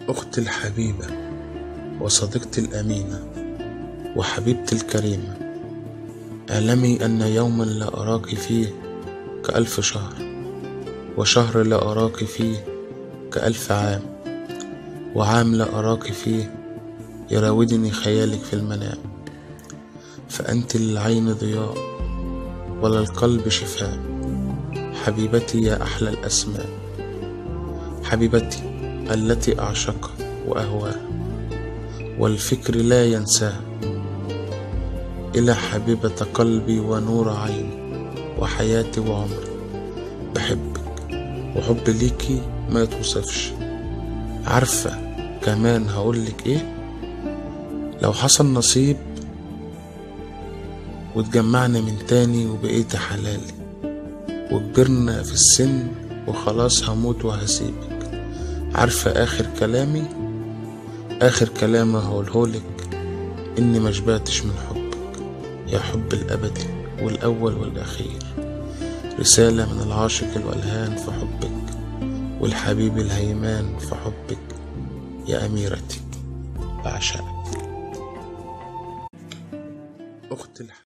أختي الحبيبة وصديقتي الأمينة وحبيبتي الكريمة اعلمي أن يوما لا أراك فيه كألف شهر وشهر لا أراك فيه كألف عام وعام لا أراك فيه يراودني خيالك في المنام فأنت للعين ضياء وللقلب شفاء حبيبتي يا أحلى الأسماء حبيبتي التي أعشقها وأهواها والفكر لا ينساها إلى حبيبة قلبي ونور عيني وحياتي وعمري بحبك وحب ليكي ما يتوصفش عارفة كمان هقولك ايه لو حصل نصيب واتجمعنا من تاني وبقيت حلالي وكبرنا في السن وخلاص هموت وهسيبك عارفة آخر كلامي آخر كلام هقولهولك إني مشبعتش من حبك يا حب الأبدي والأول والأخير رسالة من العاشق الولهان في حبك والحبيب الهيمان في حبك يا أميرتي بعشقك أخت الح...